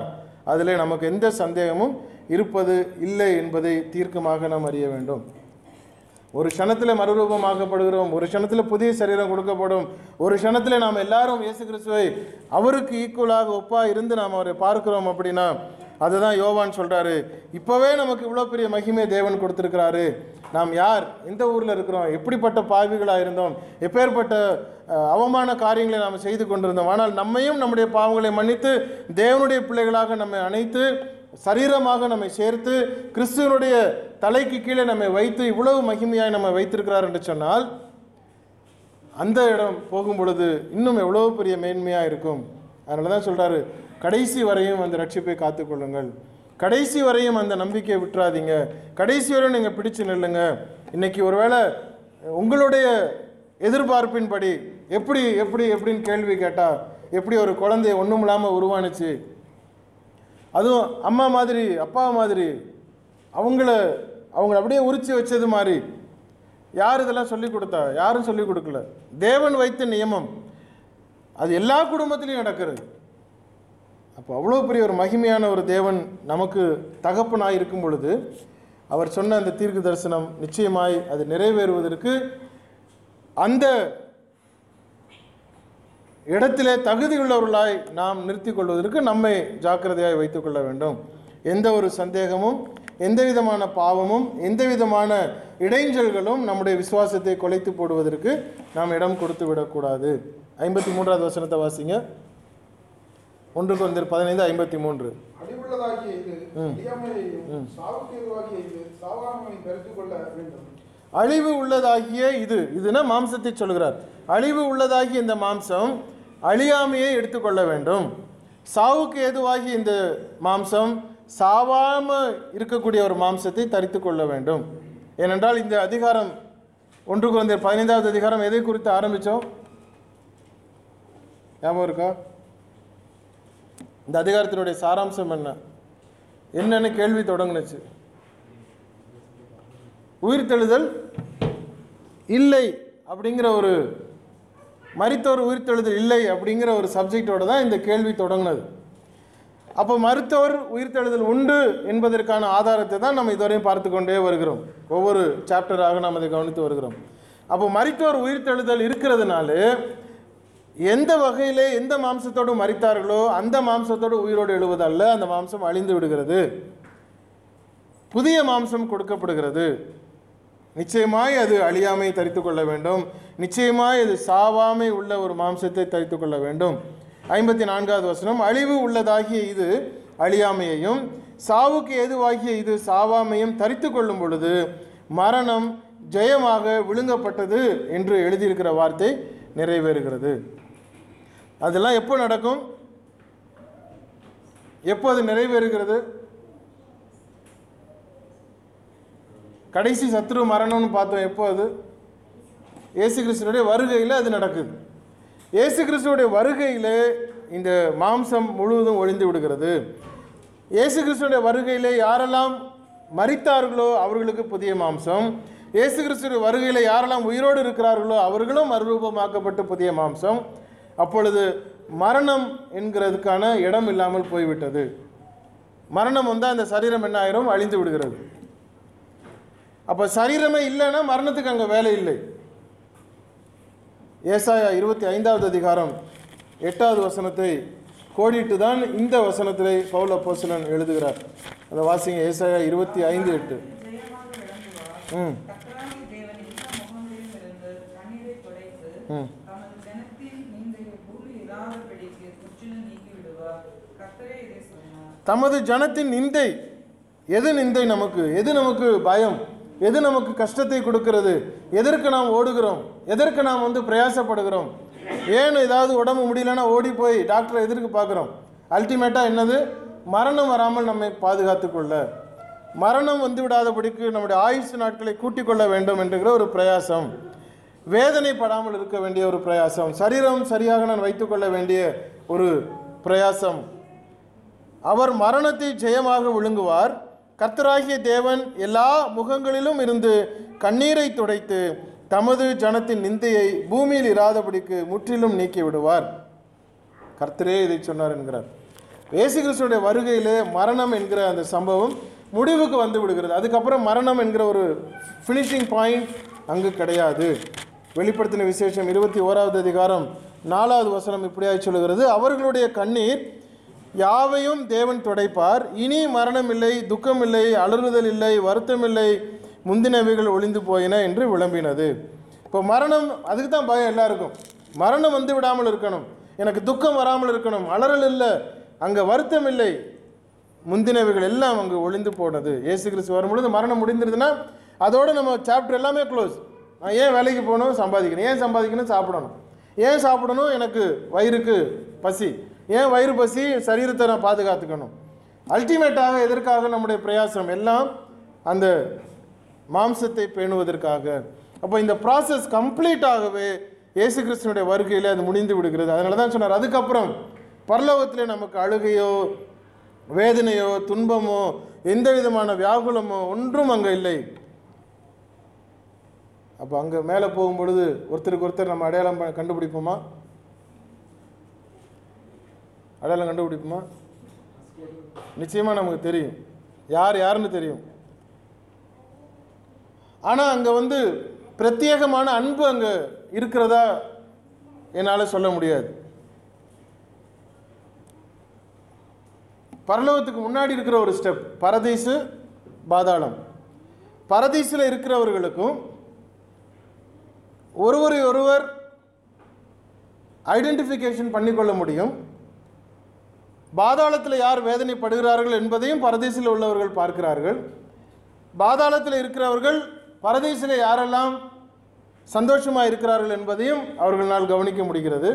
அதிலே நமக்கு எந்த சந்தேகமும் இருப்பது இல்லை என்பதை தீர்க்கமாக நாம் அறிய வேண்டும் ஒரு க்ஷணத்தில் மறுரூபமாக்கப்படுகிறோம் ஒரு க்ஷணத்தில் புதிய சரீரம் கொடுக்கப்படும் ஒரு க்ஷணத்தில் நாம் எல்லாரும் இயேசு கிறிஸ்துவை அவருக்கு ஈக்குவலாக ஒப்பா இருந்து நாம் அவரை பார்க்கிறோம் அப்படின்னா அதுதான் யோவான் சொல்றாரு இப்போவே நமக்கு இவ்வளோ பெரிய மகிமை தேவன் கொடுத்துருக்கிறாரு நாம் யார் எந்த ஊரில் இருக்கிறோம் எப்படிப்பட்ட பாவிகளாக இருந்தோம் எப்பேற்பட்ட அஹ், அவமான காரியங்களை நாம் செய்து கொண்டிருந்தோம் ஆனால் நம்மையும் நம்முடைய பாவங்களை மன்னித்து தேவனுடைய பிள்ளைகளாக நம்மை அணைத்து சரீரமாக நம்மை சேர்த்து கிறிஸ்துவனுடைய தலைக்கு கீழே நம்மை வைத்து இவ்வளவு மகிமையாய் நம்மை வைத்திருக்கிறார் என்று சொன்னால் அந்த இடம் போகும் பொழுது இன்னும் எவ்வளோ பெரிய மேன்மையாக இருக்கும் அதனால தான் சொல்கிறாரு கடைசி வரையும் அந்த ரட்சிப்பை காத்துக்கொள்ளுங்கள் கடைசி வரையும் அந்த நம்பிக்கையை விட்டுறாதீங்க கடைசி வரையும் நீங்கள் பிடிச்சு நில்லுங்க இன்னைக்கு ஒருவேளை உங்களுடைய எதிர்பார்ப்பின்படி எப்படி எப்படி எப்படின்னு கேள்வி கேட்டால் எப்படி ஒரு குழந்தைய ஒன்றும் இல்லாமல் உருவானுச்சு அதுவும் அம்மா மாதிரி அப்பா மாதிரி அவங்கள அவங்கள அப்படியே உரிச்சு வச்சது மாதிரி யார் இதெல்லாம் சொல்லி கொடுத்தா யாரும் சொல்லி கொடுக்கல தேவன் வைத்த நியமம் அது எல்லா குடும்பத்திலையும் நடக்கிறது அப்போ அவ்வளோ பெரிய ஒரு மகிமையான ஒரு தேவன் நமக்கு தகப்பனாய் இருக்கும் பொழுது அவர் சொன்ன அந்த தீர்க்க தரிசனம் நிச்சயமாய் அது நிறைவேறுவதற்கு அந்த இடத்திலே தகுதியுள்ளவர்களாய் நாம் நிறுத்திக் கொள்வதற்கு நம்மை ஜாக்கிரதையாய் வைத்துக் கொள்ள வேண்டும் எந்த ஒரு சந்தேகமும் எந்த விதமான பாவமும் எந்த விதமான இடைஞ்சல்களும் நம்முடைய விசுவாசத்தை கொலைத்து போடுவதற்கு நாம் இடம் கொடுத்து விடக்கூடாது ஐம்பத்தி மூன்றாவது வசனத்தை வாசிங்க ஒன்று கொஞ்சம் பதினைந்து ஐம்பத்தி மூன்று அழிவுள்ளதாகிய இது அறியாமையையும் சாவுக்கு ஏதுவாகிய இது சாவாமையை பெருத்துக் கொள்ள வேண்டும் அழிவு உள்ளதாகிய இது இதுனா மாம்சத்தை சொல்கிறார் அழிவு உள்ளதாகிய இந்த மாம்சம் அழியாமையை எடுத்துக்கொள்ள வேண்டும் சாவுக்கு ஏதுவாகி இந்த மாம்சம் சாவாம இருக்கக்கூடிய ஒரு மாம்சத்தை தரித்து கொள்ள வேண்டும் ஏனென்றால் இந்த அதிகாரம் ஒன்று குழந்தை பதினைந்தாவது அதிகாரம் எதை குறித்து ஆரம்பித்தோம் ஞாபகம் இருக்கா இந்த அதிகாரத்தினுடைய சாராம்சம் என்ன என்னன்னு கேள்வி தொடங்குனுச்சு உயிர்த்தெழுதல் இல்லை அப்படிங்கிற ஒரு மரித்தவர் உயிர்த்தெழுதல் இல்லை அப்படிங்கிற ஒரு சப்ஜெக்டோட தான் இந்த கேள்வி தொடங்கினது அப்போ மருத்துவர் உயிர்த்தெழுதல் உண்டு என்பதற்கான ஆதாரத்தை தான் நம்ம இதுவரையும் பார்த்து கொண்டே வருகிறோம் ஒவ்வொரு சாப்டராக நாம் அதை கவனித்து வருகிறோம் அப்போ மரித்தோர் உயிர்த்தெழுதல் இருக்கிறதுனால எந்த வகையிலே எந்த மாம்சத்தோடு மரித்தார்களோ அந்த மாம்சத்தோடு உயிரோடு எழுவதல்ல அந்த மாம்சம் அழிந்து விடுகிறது புதிய மாம்சம் கொடுக்கப்படுகிறது நிச்சயமாய் அது அழியாமை தரித்து கொள்ள வேண்டும் நிச்சயமாய் அது சாவாமை உள்ள ஒரு மாம்சத்தை தரித்து கொள்ள வேண்டும் ஐம்பத்தி நான்காவது வசனம் அழிவு உள்ளதாகிய இது அழியாமையையும் சாவுக்கு ஏதுவாகிய இது சாவாமையும் தரித்து கொள்ளும் பொழுது மரணம் ஜெயமாக விழுங்கப்பட்டது என்று எழுதியிருக்கிற வார்த்தை நிறைவேறுகிறது அதெல்லாம் எப்போ நடக்கும் எப்போ அது நிறைவேறுகிறது கடைசி சத்ரு மரணம்னு பார்த்தோம் எப்போ அது இயேசு கிறிஸ்துனுடைய வருகையில் அது நடக்குது இயேசு கிறிஸ்துவுடைய வருகையில் இந்த மாம்சம் முழுவதும் ஒழிந்து விடுகிறது இயேசு கிறிஸ்துவுடைய வருகையில் யாரெல்லாம் மரித்தார்களோ அவர்களுக்கு புதிய மாம்சம் இயேசு கிறிஸ்துடைய வருகையில் யாரெல்லாம் உயிரோடு இருக்கிறார்களோ அவர்களும் மறுரூபமாக்கப்பட்டு புதிய மாம்சம் அப்பொழுது மரணம் என்கிறதுக்கான இடம் இல்லாமல் போய்விட்டது மரணம் வந்தால் அந்த சரீரம் என்ன ஆயிரும் அழிந்து விடுகிறது அப்போ சரீரமே இல்லைன்னா மரணத்துக்கு அங்கே வேலை இல்லை ஏசாயா இருபத்தி ஐந்தாவது அதிகாரம் எட்டாவது வசனத்தை கோடிட்டு தான் இந்த வசனத்திலே பவுல் அப்போஸ்தலன் எழுதுகிறார் அந்த வாசிங்க ஏசாயா இருபத்தி ஐந்து எட்டு ஜெயமாக விளங்குவார் ம் கர்த்தராகிய தேவன் எல்லா முகங்களிலும் இருந்து கண்ணீரை துடைத்து ம் தமது ஜனத்தின் நிந்தையை பூமி இராதபடிக்கு முற்றிலும் நீக்கி விடுவார் கர்த்தரே இதை சொன்னார் தமது ஜனத்தின் நிந்தை எது நிந்தை நமக்கு எது நமக்கு பயம் எது நமக்கு கஷ்டத்தை கொடுக்கிறது எதற்கு நாம் ஓடுகிறோம் எதற்கு நாம் வந்து பிரயாசப்படுகிறோம் ஏன் ஏதாவது உடம்பு முடியலன்னா ஓடி போய் டாக்டரை எதற்கு பார்க்குறோம் அல்டிமேட்டாக என்னது மரணம் வராமல் நம்மை பாதுகாத்துக் கொள்ள மரணம் வந்து விடாதபடிக்கு நம்முடைய ஆயுசு நாட்களை கூட்டிக் கொள்ள வேண்டும் என்கிற ஒரு பிரயாசம் வேதனைப்படாமல் இருக்க வேண்டிய ஒரு பிரயாசம் சரீரம் சரியாக நான் வைத்துக்கொள்ள வேண்டிய ஒரு பிரயாசம் அவர் மரணத்தை ஜெயமாக விழுங்குவார் கர்த்தராகிய தேவன் எல்லா முகங்களிலும் இருந்து கண்ணீரை துடைத்து தமது ஜனத்தின் நிந்தையை பூமியில் இராதபடிக்கு முற்றிலும் நீக்கி விடுவார் கர்த்தரே இதை சொன்னார் என்கிறார் இயேசு கிறிஸ்துடைய வருகையிலே மரணம் என்கிற அந்த சம்பவம் முடிவுக்கு வந்து விடுகிறது அதுக்கப்புறம் மரணம் என்கிற ஒரு ஃபினிஷிங் பாயிண்ட் அங்கு கிடையாது வெளிப்படுத்தின விசேஷம் இருபத்தி ஓராவது அதிகாரம் நாலாவது வசனம் இப்படியாய் சொல்லுகிறது அவர்களுடைய கண்ணீர் யாவையும் தேவன் துடைப்பார் இனி மரணம் இல்லை துக்கம் இல்லை அலறுதல் இல்லை வருத்தம் இல்லை முந்தினவைகள் ஒளிந்து போயின என்று விளம்பினது இப்போ மரணம் அதுக்கு தான் பயம் எல்லாருக்கும் மரணம் வந்து விடாமல் இருக்கணும் எனக்கு துக்கம் வராமல் இருக்கணும் அலறல் இல்லை அங்கே வருத்தம் இல்லை முந்தினவைகள் எல்லாம் அங்கு ஒளிந்து போனது இயேசு கிறிஸ்து வரும்பொழுது மரணம் முடிந்திருதுன்னா அதோடு நம்ம சாப்டர் எல்லாமே க்ளோஸ் நான் ஏன் வேலைக்கு போகணும் சம்பாதிக்கணும் ஏன் சம்பாதிக்கணும் சாப்பிடணும் ஏன் சாப்பிடணும் எனக்கு வயிறுக்கு பசி ஏன் வயிறு பசி சரீரத்தை நான் பாதுகாத்துக்கணும் அல்டிமேட்டாக எதற்காக நம்முடைய பிரயாசம் எல்லாம் அந்த மாம்சத்தை பேணுவதற்காக அப்போ இந்த ப்ராசஸ் கம்ப்ளீட்டாகவே இயேசு கிறிஸ்துனுடைய வருகையில் அது முடிந்து விடுகிறது அதனால தான் சொன்னார் அதுக்கப்புறம் பரலோகத்திலே நமக்கு அழுகையோ வேதனையோ துன்பமோ எந்த விதமான வியாகுலமோ ஒன்றும் அங்கே இல்லை அப்போ அங்கே மேலே போகும்பொழுது ஒருத்தருக்கு ஒருத்தர் நம்ம அடையாளம் ப- கண்டுபிடிப்போமா அடையாளம் கண்டுபிடிப்போமா நிச்சயமாக நமக்கு தெரியும் யார் யாருன்னு தெரியும் ஆனால் அங்கே வந்து பிரத்யேகமான அன்பு அங்கே இருக்கிறதா என்னால் சொல்ல முடியாது பரலோகத்துக்கு முன்னாடி இருக்கிற ஒரு ஸ்டெப் பரதீசு பாதாளம் பரதீசில் இருக்கிறவர்களுக்கும் ஒருவரை ஒருவர் ஐடென்டிஃபிகேஷன் பண்ணிக்கொள்ள முடியும் பாதாளத்தில் யார் வேதனைப்படுகிறார்கள் என்பதையும் பரதேசில் உள்ளவர்கள் பார்க்கிறார்கள் பாதாளத்தில் இருக்கிறவர்கள் பரதேசில் யாரெல்லாம் சந்தோஷமாக இருக்கிறார்கள் என்பதையும் அவர்களால் கவனிக்க முடிகிறது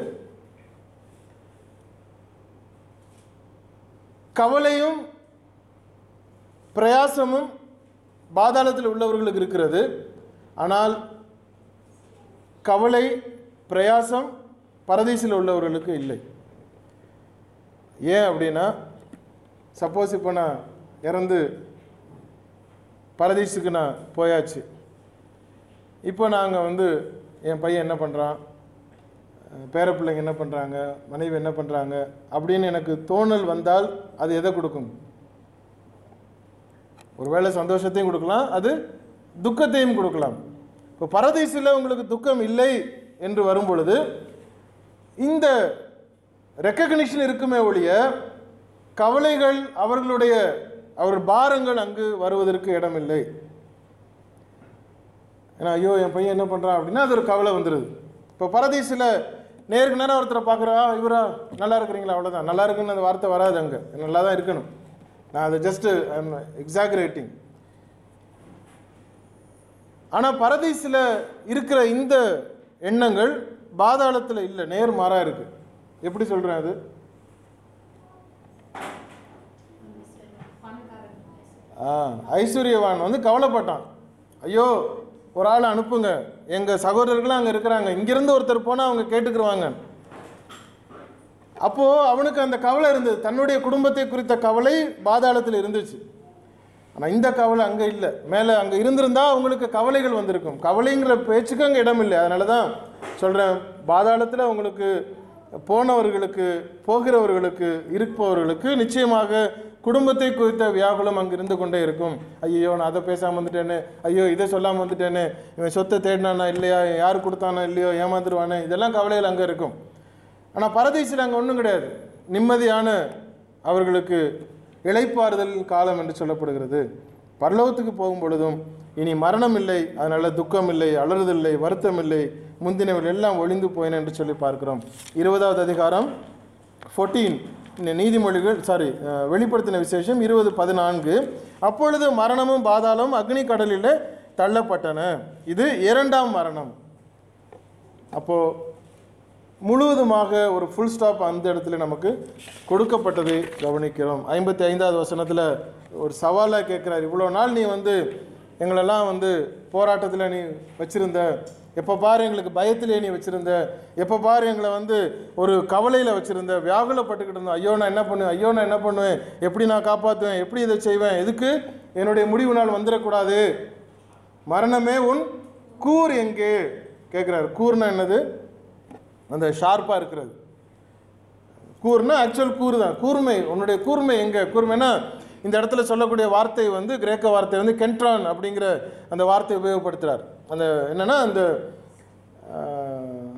கவலையும் பிரயாசமும் பாதாளத்தில் உள்ளவர்களுக்கு இருக்கிறது ஆனால் கவலை பிரயாசம் பரதீசில் உள்ளவர்களுக்கு இல்லை ஏன் அப்படின்னா சப்போஸ் இப்போ நான் இறந்து பரதீசுக்கு நான் போயாச்சு இப்போ நாங்கள் வந்து என் பையன் என்ன பண்ணுறான் பேரப்பிள்ளைங்க என்ன பண்ணுறாங்க மனைவி என்ன பண்ணுறாங்க அப்படின்னு எனக்கு தோணல் வந்தால் அது எதை கொடுக்கும் ஒருவேளை சந்தோஷத்தையும் கொடுக்கலாம் அது துக்கத்தையும் கொடுக்கலாம் இப்போ பரதீசில் உங்களுக்கு துக்கம் இல்லை என்று வரும் பொழுது இந்த ரெக்கக்னிஷன் இருக்குமே ஒழிய கவலைகள் அவர்களுடைய அவர் பாரங்கள் அங்கு வருவதற்கு இடமில்லை ஏன்னா ஐயோ என் பையன் என்ன பண்ணுறான் அப்படின்னா அது ஒரு கவலை வந்துடுது இப்போ பரதீசில் நேருக்கு நேரம் ஒருத்தரை பார்க்குறா இவரா நல்லா இருக்கிறீங்களா அவ்வளோதான் நல்லா இருக்குன்னு அந்த வார்த்தை வராது அங்கே நல்லா தான் இருக்கணும் நான் அதை ஜஸ்ட்டு எக்ஸாகரேட்டிங் ஆனால் பரதீசில் இருக்கிற இந்த எண்ணங்கள் பாதாளத்தில் இல்லை நேர்மாறாக இருக்குது எப்படி சொல்கிறேன் அது ஆ ஐஸ்வர்யவான் வந்து கவலைப்பட்டான் ஐயோ ஒரு ஆளை அனுப்புங்க எங்கள் சகோதரர்களும் அங்கே இருக்கிறாங்க இங்கேருந்து ஒருத்தர் போனால் அவங்க கேட்டுக்குருவாங்க அப்போது அவனுக்கு அந்த கவலை இருந்தது தன்னுடைய குடும்பத்தை குறித்த கவலை பாதாளத்தில் இருந்துச்சு ஆனால் இந்த கவலை அங்கே இல்லை மேலே அங்கே இருந்திருந்தா அவங்களுக்கு கவலைகள் வந்திருக்கும் கவலைங்கிற பேச்சுக்கு அங்கே இடம் இல்லை அதனால தான் சொல்கிறேன் பாதாளத்தில் உங்களுக்கு போனவர்களுக்கு போகிறவர்களுக்கு இருப்பவர்களுக்கு நிச்சயமாக குடும்பத்தை குறித்த வியாகுலம் அங்கே இருந்து கொண்டே இருக்கும் ஐயோ நான் அதை பேசாமல் வந்துட்டேனே ஐயோ இதை சொல்லாமல் வந்துட்டேனே இவன் சொத்தை தேடினானா இல்லையா யார் கொடுத்தானா இல்லையோ ஏமாந்துருவானே இதெல்லாம் கவலைகள் அங்கே இருக்கும் ஆனால் பரதேசில் அங்கே ஒன்றும் கிடையாது நிம்மதியான அவர்களுக்கு இளைப்பாறுதல் காலம் என்று சொல்லப்படுகிறது பரலோகத்துக்கு போகும் பொழுதும் இனி மரணம் இல்லை அதனால் துக்கம் இல்லை அலறுதல் இல்லை வருத்தம் இல்லை முந்தினவர்கள் எல்லாம் ஒளிந்து போயின என்று சொல்லி பார்க்கிறோம் இருபதாவது அதிகாரம் ஃபோர்டீன் நீதிமொழிகள் சாரி வெளிப்படுத்தின விசேஷம் இருபது பதினான்கு அப்பொழுது மரணமும் பாதாளமும் அக்னி கடலில் தள்ளப்பட்டன இது இரண்டாம் மரணம் அப்போது முழுவதுமாக ஒரு ஃபுல் ஸ்டாப் அந்த இடத்துல நமக்கு கொடுக்கப்பட்டதை கவனிக்கிறோம் ஐம்பத்தி ஐந்தாவது வசனத்தில் ஒரு சவாலாக கேட்குறாரு இவ்வளோ நாள் நீ வந்து எங்களெல்லாம் வந்து போராட்டத்தில் நீ வச்சுருந்த எப்போ பாரு எங்களுக்கு பயத்திலே நீ வச்சுருந்த எப்போ பாரு எங்களை வந்து ஒரு கவலையில் வச்சுருந்த வியாகுலப்பட்டுக்கிட்டு இருந்தோம் ஐயோ நான் என்ன பண்ணுவேன் ஐயோ நான் என்ன பண்ணுவேன் எப்படி நான் காப்பாற்றுவேன் எப்படி இதை செய்வேன் எதுக்கு என்னுடைய முடிவு நாள் வந்துடக்கூடாது மரணமே உன் கூர் எங்கே கேட்குறாரு கூர்னா என்னது அந்த ஷார்ப்பாக இருக்கிறது கூர்னா ஆக்சுவல் கூறு தான் கூர்மை உன்னுடைய கூர்மை எங்கே கூர்மைனா இந்த இடத்துல சொல்லக்கூடிய வார்த்தை வந்து கிரேக்க வார்த்தை வந்து கென்ட்ரான் அப்படிங்கிற அந்த வார்த்தையை உபயோகப்படுத்துகிறார் அந்த என்னன்னா அந்த ஆஹ்,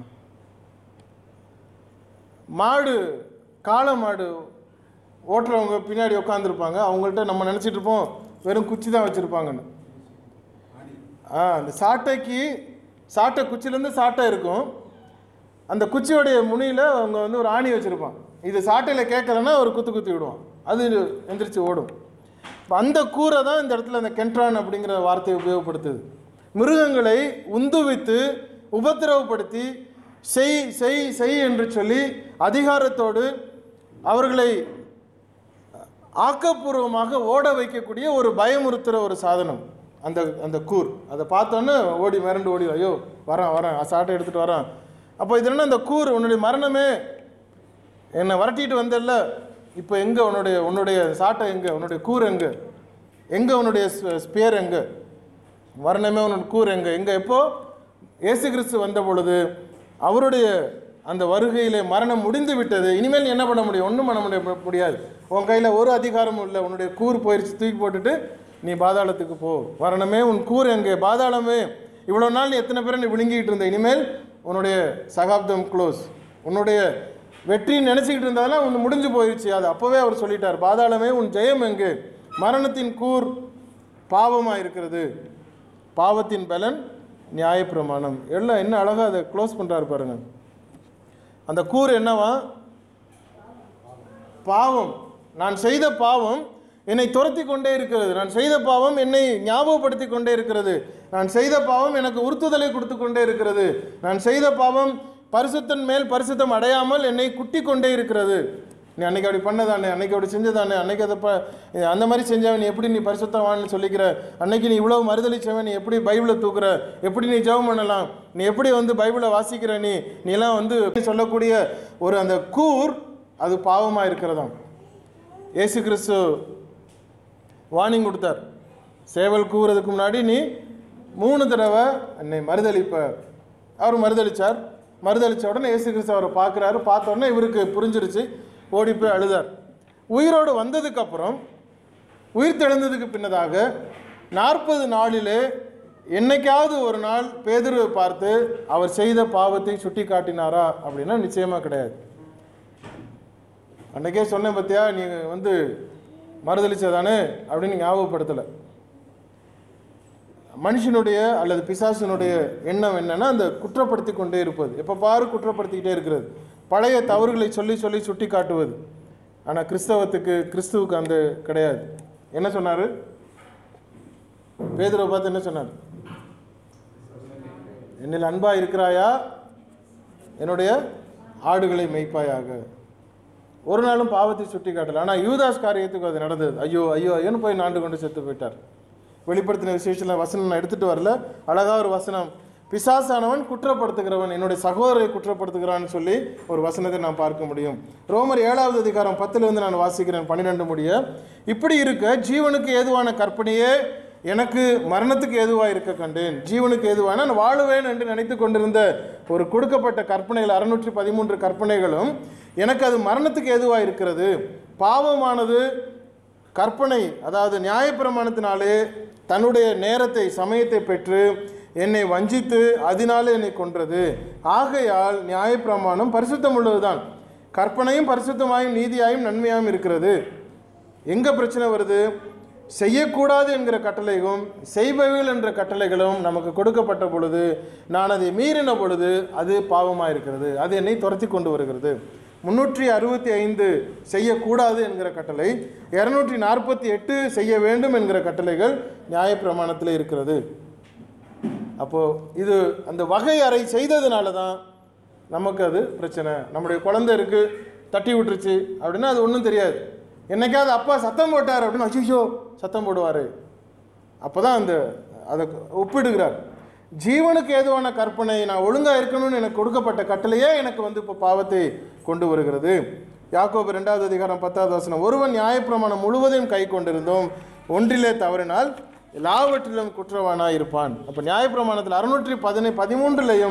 மாடு காளை மாடு ஓட்டுறவங்க பின்னாடி உட்காந்துருப்பாங்க அவங்கள்ட்ட நம்ம நினச்சிட்டு இருப்போம் வெறும் குச்சி தான் வச்சுருப்பாங்கன்னு ஆ அந்த சாட்டைக்கு சாட்டை குச்சிலேருந்து சாட்டை இருக்கும் அந்த குச்சியோடைய முனியில் அவங்க வந்து ஒரு ஆணி வச்சுருப்பான் இது சாட்டையில் கேட்கலன்னா ஒரு குத்து குத்தி விடுவான் அது எந்திரிச்சு ஓடும் இப்ப அந்த கூரை தான் இந்த இடத்துல அந்த கென்ட்ரான் அப்படிங்கிற வார்த்தையை உபயோகப்படுத்துது மிருகங்களை உந்துவித்து உபத்திரவப்படுத்தி செய் செய் செய் என்று சொல்லி அதிகாரத்தோடு அவர்களை ஆக்கப்பூர்வமாக ஓட வைக்கக்கூடிய ஒரு பயமுறுத்துகிற ஒரு சாதனம் அந்த அந்த கூர் அதை பார்த்தோன்னே ஓடி மிரண்டு ஓடி ஐயோ வரேன் வரேன் சாட்டை எடுத்துகிட்டு வரேன் அப்போ இது என்ன அந்த கூர் உன்னுடைய மரணமே என்னை வரட்டிட்டு வந்தல்ல இப்போ எங்கே உன்னுடைய உன்னுடைய சாட்டை எங்கே உன்னுடைய கூர் எங்கே எங்கே உன்னுடைய ஸ்பியர் எங்கே மரணமே உன்னோட கூர் எங்கே எங்கே எப்போ இயேசு கிறிஸ்து வந்த பொழுது அவருடைய அந்த வருகையிலே மரணம் முடிந்து விட்டது இனிமேல் நீ என்ன பண்ண முடியும் ஒன்றும் பண்ண முடிய முடியாது உன் கையில் ஒரு அதிகாரமும் இல்லை உன்னுடைய கூர் போயிடுச்சு தூக்கி போட்டுட்டு நீ பாதாளத்துக்கு போ மரணமே உன் கூர் எங்கே பாதாளமே இவ்வளோ நாள் நீ எத்தனை பேரை நீ விழுங்கிட்டு இருந்த இனிமேல் உன்னுடைய சகாப்தம் க்ளோஸ் உன்னுடைய வெற்றின்னு நினச்சிக்கிட்டு இருந்ததெல்லாம் ஒன்று முடிஞ்சு போயிடுச்சு அது அப்போவே அவர் சொல்லிட்டார் பாதாளமே உன் ஜெயம் எங்கே மரணத்தின் கூர் பாவமாக இருக்கிறது பாவத்தின் பலன் நியாயப்பிரமாணம் எல்லாம் என்ன அழகாக அதை க்ளோஸ் பண்ணுறாரு பாருங்க அந்த கூர் என்னவா பாவம் நான் செய்த பாவம் என்னை துரத்தி கொண்டே இருக்கிறது நான் செய்த பாவம் என்னை ஞாபகப்படுத்தி கொண்டே இருக்கிறது நான் செய்த பாவம் எனக்கு உறுத்துதலை கொடுத்து கொண்டே இருக்கிறது நான் செய்த பாவம் பரிசுத்தன் மேல் பரிசுத்தம் அடையாமல் என்னை குட்டி கொண்டே இருக்கிறது நீ அன்னைக்கு அப்படி பண்ணதானே அன்னைக்கு அப்படி செஞ்சதானே அன்னைக்கு அதை ப அந்த மாதிரி செஞ்சவன் நீ எப்படி நீ பரிசுத்தவான்னு சொல்லிக்கிற அன்னைக்கு நீ இவ்வளவு மறுதளிச்சவன் நீ எப்படி பைபிளை தூக்குற எப்படி நீ ஜெபம் பண்ணலாம் நீ எப்படி வந்து பைபிளை வாசிக்கிற நீ நீ எல்லாம் வந்து சொல்லக்கூடிய ஒரு அந்த கூர் அது பாவமாக இருக்கிறதாம் இயேசு கிறிஸ்து வார்னிங் கொடுத்தார் சேவல் கூவுறதுக்கு முன்னாடி நீ மூணு தடவை என்னை மறுதளிப்ப அவர் மறுதளிச்சார் மறுதளிச்ச உடனே இயேசு கிறிஸ்து அவரை பார்க்குறாரு பார்த்த உடனே இவருக்கு புரிஞ்சிருச்சு ஓடி போய் அழுதார் உயிரோடு வந்ததுக்கப்புறம் உயிர் தெழுந்ததுக்கு பின்னதாக நாற்பது நாளிலே என்னைக்காவது ஒரு நாள் பேதுருவை பார்த்து அவர் செய்த பாவத்தை சுட்டி காட்டினாரா அப்படின்னா நிச்சயமாக கிடையாது அன்னைக்கே சொன்னேன் பார்த்தியா நீ வந்து மறுதளிச்சதானே அப்படின்னு ஞாபகப்படுத்தலை மனுஷனுடைய அல்லது பிசாசினுடைய எண்ணம் என்னன்னா அந்த குற்றப்படுத்தி கொண்டே இருப்பது எப்போ பாரு குற்றப்படுத்திக்கிட்டே இருக்கிறது பழைய தவறுகளை சொல்லி சொல்லி சுட்டி காட்டுவது ஆனால் கிறிஸ்தவத்துக்கு கிறிஸ்துவுக்கு அந்த கிடையாது என்ன சொன்னார் பேதுருவை பார்த்து என்ன சொன்னார் என்னில் அன்பா இருக்கிறாயா என்னுடைய ஆடுகளை மேய்ப்பாயாக ஒரு நாளும் பாவத்தை சுட்டி காட்டல ஆனால் யூதாஸ் காரியத்துக்கு அது நடந்தது ஐயோ ஐயோ ஐயோன்னு போய் நாண்டு கொண்டு செத்து போயிட்டார் வெளிப்படுத்தின விசேஷத்தில் வசனம் நான் எடுத்துகிட்டு வரல அழகா ஒரு வசனம் பிசாசானவன் குற்றப்படுத்துகிறவன் என்னுடைய சகோதரரை குற்றப்படுத்துகிறான்னு சொல்லி ஒரு வசனத்தை நான் பார்க்க முடியும் ரோமர் ஏழாவது அதிகாரம் பத்திலிருந்து நான் வாசிக்கிறேன் பன்னிரெண்டு முடிய இப்படி இருக்க ஜீவனுக்கு ஏதுவான கற்பனையே எனக்கு மரணத்துக்கு ஏதுவாக இருக்க கண்டேன் ஜீவனுக்கு ஏதுவான நான் வாழுவேன் என்று நினைத்து கொண்டிருந்த ஒரு கொடுக்கப்பட்ட கற்பனைகள் அறுநூற்றி பதிமூன்று கற்பனைகளும் எனக்கு அது மரணத்துக்கு ஏதுவாக இருக்கிறது பாவமானது கற்பனை அதாவது நியாயப்பிரமாணத்தினாலே தன்னுடைய நேரத்தை சமயத்தை பெற்று என்னை வஞ்சித்து அதனாலே என்னை கொன்றது ஆகையால் நியாயப்பிரமாணம் பரிசுத்தம் உள்ளதுதான் கற்பனையும் பரிசுத்தமாயும் நீதியாயும் நன்மையாயும் இருக்கிறது எங்கே பிரச்சனை வருது செய்யக்கூடாது என்கிற கட்டளைகளும் செய்பவைகள் என்ற கட்டளைகளும் நமக்கு கொடுக்கப்பட்ட பொழுது நான் அதை மீறின பொழுது அது பாவமாக இருக்கிறது அது என்னை துரத்தி கொண்டு வருகிறது முன்னூற்றி அறுபத்தி ஐந்து செய்யக்கூடாது என்கிற கட்டளை இரநூற்றி நாற்பத்தி எட்டு செய்ய வேண்டும் என்கிற கட்டளைகள் நியாயப்பிரமாணத்தில் இருக்கிறது அப்போது இது அந்த வகை அறை செய்ததுனால தான் நமக்கு அது பிரச்சனை நம்முடைய குழந்தை இருக்குது தட்டி விட்டுருச்சு அப்படின்னா அது ஒன்றும் தெரியாது என்னைக்காவது அப்பா சத்தம் போட்டார் அப்படின்னு அச்சிச்சோ சத்தம் போடுவார் அப்போ தான் அந்த அதை ஒப்பிடுகிறார் ஜீவனுக்கு ஏதுவான கற்பனை நான் ஒழுங்காக இருக்கணும்னு எனக்கு கொடுக்கப்பட்ட கட்டளையே எனக்கு வந்து இப்போ பாவத்தை கொண்டு வருகிறது யாக்கோபு ரெண்டாவது அதிகாரம் பத்தாவது வசனம் ஒருவன் நியாயப்பிரமாணம் முழுவதையும் கை கொண்டிருந்தோம் ஒன்றிலே தவறினால் எல்லாவற்றிலும் குற்றவானாக இருப்பான் அப்போ நியாயப்பிரமாணத்தில் அறுநூற்றி பதினை பதிமூன்றுலையும்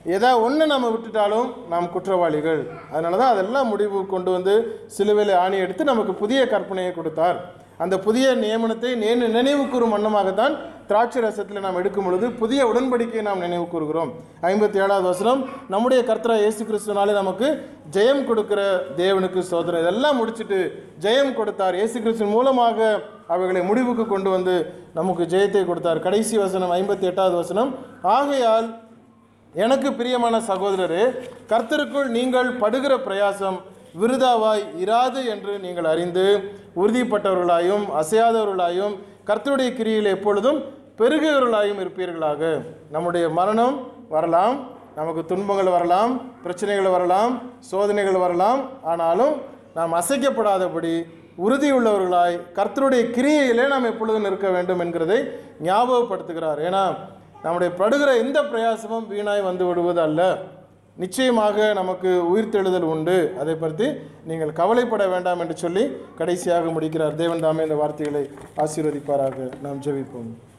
எதா ஒன்று நம்ம விட்டுட்டாலும் நாம் குற்றவாளிகள் அதனால தான் அதெல்லாம் முடிவு கொண்டு வந்து சிலுவையில் ஆணி எடுத்து நமக்கு புதிய கற்பனையை கொடுத்தார் அந்த புதிய நியமனத்தை நேனு நினைவு கூறும் வண்ணமாகத்தான் திராட்சை ரசத்தில் நாம் எடுக்கும் பொழுது புதிய உடன்படிக்கையை நாம் நினைவு கூறுகிறோம் ஐம்பத்தி ஏழாவது வசனம் நம்முடைய கர்த்தரா இயேசு கிறிஸ்துனாலே நமக்கு ஜெயம் கொடுக்கிற தேவனுக்கு சோதனை இதெல்லாம் முடிச்சிட்டு ஜெயம் கொடுத்தார் இயேசு கிறிஸ்துவின் மூலமாக அவைகளை முடிவுக்கு கொண்டு வந்து நமக்கு ஜெயத்தை கொடுத்தார் கடைசி வசனம் ஐம்பத்தி எட்டாவது வசனம் ஆகையால் எனக்கு பிரியமான சகோதரரே கர்த்தருக்குள் நீங்கள் படுகிற பிரயாசம் விருதாவாய் இராது என்று நீங்கள் அறிந்து உறுதிப்பட்டவர்களாயும் அசையாதவர்களாயும் கர்த்தருடைய கிரியில் எப்பொழுதும் பெருகுகிறவர்களாயும் இருப்பீர்களாக நம்முடைய மரணம் வரலாம் நமக்கு துன்பங்கள் வரலாம் பிரச்சனைகள் வரலாம் சோதனைகள் வரலாம் ஆனாலும் நாம் அசைக்கப்படாதபடி உறுதியுள்ளவர்களாய் கர்த்தருடைய கிரியையிலே நாம் எப்பொழுதும் நிற்க வேண்டும் என்கிறதை ஞாபகப்படுத்துகிறார் ஏன்னா நம்முடைய படுகிற எந்த பிரயாசமும் வீணாய் வந்து விடுவது அல்ல நிச்சயமாக நமக்கு உயிர்த்தெழுதல் உண்டு அதை பற்றி நீங்கள் கவலைப்பட வேண்டாம் என்று சொல்லி கடைசியாக முடிக்கிறார் தேவன் தாமே இந்த வார்த்தைகளை ஆசீர்வதிப்பாராக நாம் ஜெபிப்போம்